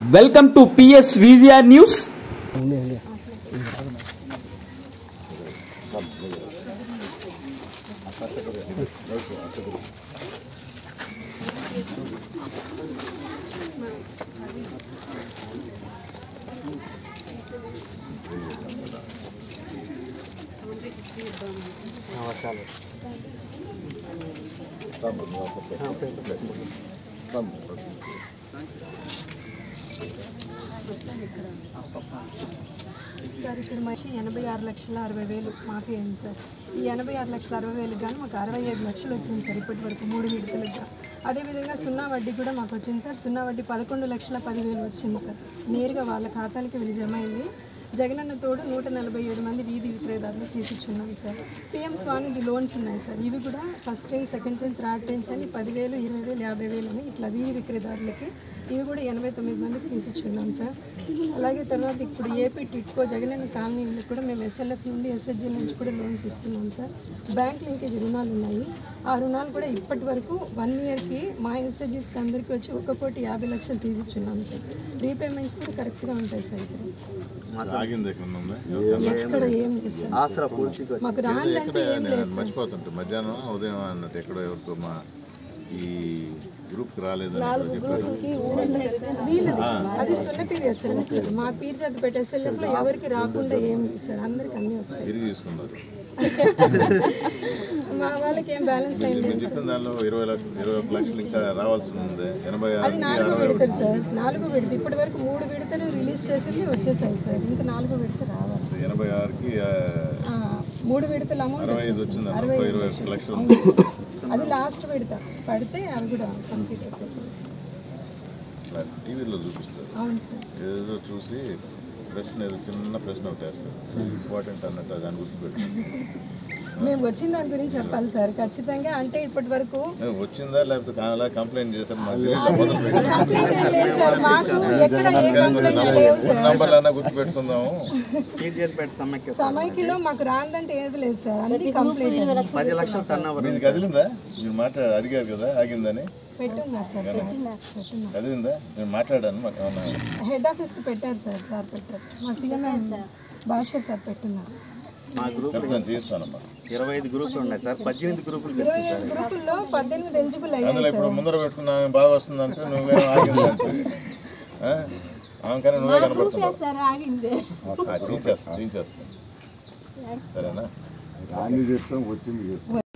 Welcome to PS VGR news sir ఇక్కడ మంచి ఎనభై ఆరు లక్షల అరవై వేలు మాఫీ అయింది సార్ ఈ ఎనభై ఆరు లక్షల అరవై వేలకు కానీ మాకు అరవై ఐదు లక్షలు వచ్చింది సార్ ఇప్పటి వరకు మూడు విడతలుగా అదేవిధంగా సున్నా వడ్డీ కూడా మాకు వచ్చింది సార్ సున్నా వడ్డీ పదకొండు లక్షల పదివేలు వచ్చింది సార్ నేరుగా వాళ్ళ ఖాతాలకి వెళ్ళి జమ అయింది జగనన్న తోడు నూట నలభై ఏడు మంది వీధి విక్రయదారులు తీసిచ్చున్నాం సార్ పిఎం స్వామిది లోన్స్ ఉన్నాయి సార్ ఇవి కూడా first time second time third time అని పదివేలు ఇరవై వేలు యాభై వేలు అని ఇట్లా వీధి విక్రయదారులకి ఇవి కూడా ఎనభై తొమ్మిది మందికి తీసిచ్చున్నాం సార్ అలాగే తర్వాత ఇప్పుడు ఏపీ టిట్కో జగనన్న కాలనీలకు కూడా మేము ఎస్ఎల్ఎఫ్ నుండి ఎస్హెచ్జి నుంచి కూడా లోన్స్ ఇస్తున్నాం సార్ బ్యాంక్ లింకేజ్ రుణాలు ఉన్నాయి ఆ రుణాలు కూడా ఇప్పటి వరకు వన్ ఇయర్కి మా ఎస్హెచ్జిస్కి అందరికీ వచ్చి ఒక కోటి యాభై లక్షలు తీసిచ్చున్నాం సార్ రీపేమెంట్స్ కూడా కరెక్ట్గా ఉంటాయి సార్ ఇక్కడ ఆగింది ఎక్కడ ఉందా ఎక్కడ ఏం లేదు సార్ ఆసరా పూర్తిగా మాకు రాందంటే ఏం లేదు సార్ మర్చిపోతుంటే మధ్యాహ్నం ఉదయం అన్నట్టు ఎక్కడో ఎవరితో మా ఈ గ్రూప్కి రాలేదని నాలుగు గ్రూపులకి వీళ్ళది అది సున్నపీరి ఎస్ఎల్ఎఫ్ సార్ మా పీర్ చేత పెట్టే ఎస్ఎల్ఎఫ్ లో ఎవరికి రాకుండా ఏం లేదు సార్ అందరికి అన్ని వచ్చాయి తిరిగి తీసుకున్నారు మా వాళ్ళకి ఏం బ్యాలెన్స్ లైన్ మీరు లేదు చెప్పిన దానిలో ఇరవై లక్షలు ఇరవై ఒక లక్షలు ఇంకా రావాల్సి ఉంది ఎనభై అది ఆరు నాలుగో విడతలు సార్ నాలుగో విడత ఇప్పటి వరకు మూడు విడతలు రిలీజ్ చేసింది వచ్చేసాయి సార్ ఇంకా నాలుగో విడత రావాలి ఎనభై ఆరుకి ఆ, ఆ, మూడు విడతలు అమౌంట్ అరవై ఐదు వచ్చేసింది వచ్చింది అరవై అరవై ఐదు ఇరవై ఒక్క లక్షలు ఉంది అది లాస్ట్ విడత పడితే అవి కూడా కంప్లీట్ అయిపోతుంది సార్. టీవీలో చూపిస్తారు అవును సార్ ఏదో చూసి ప్రశ్న ఏదో చిన్న ప్రశ్న ఒకటి వేస్తారు ఇంపార్టెంట్ అన్నట్టు దాని గుర్తుపెట్టు మేము వచ్చిన దాని గురించి చెప్పాలి సార్ ఖచ్చితంగా అంటే ఇప్పటి వరకు వచ్చిందా లేకపోతే కావాలా కంప్లైంట్ చేశారు మాకు తెలియదు. మొదలు పెట్టి కంప్లైంట్ ఏం లేదు సార్ మాకు ఎక్కడ ఏ కంప్లైంట్స్ లేవు సార్ నంబర్లన్నా గుర్తుపెట్టుకుందాము కేజీఆర్పేట సమైక్య సమైకిలో మాకు రాందంటే ఏది లేదు సార్ అన్ని కంప్లైంట్ పది లక్షల టర్న్ మీది కదిలిందా మీరు మాట్లాడ అడిగారు కదా ఆగిందని పెట్టున్నారు సార్ పెట్టున్నారు కదిలిందా నేను మాట్లాడాను మాకు ఏమన్నా హెడ్ ఆఫీస్కి పెట్టారు సార్ సార్ పెట్టారు మా సీఎం భాస్కర్ సార్ పెట్టున్నారు మా గ్రూప్ చెప్తాను చేస్తానమ్మా ఇరవై ఐదు గ్రూపులు ఉన్నాయి సార్ పద్దెనిమిది గ్రూపులు ఇరవై ఏడు గ్రూపుల్లో పద్దెనిమిది ఎలిజిబుల్ అయ్యాయి అందులో ఇప్పుడు ముందర పెట్టుకున్నా బాగా వస్తుందంటే నువ్వేమో ఆగిందంటే ఆ? ఆమె కానీ నువ్వే కనబడుతున్నావు సార్ ఆగింది తీసేస్తాను తీసేస్తాను సరేనా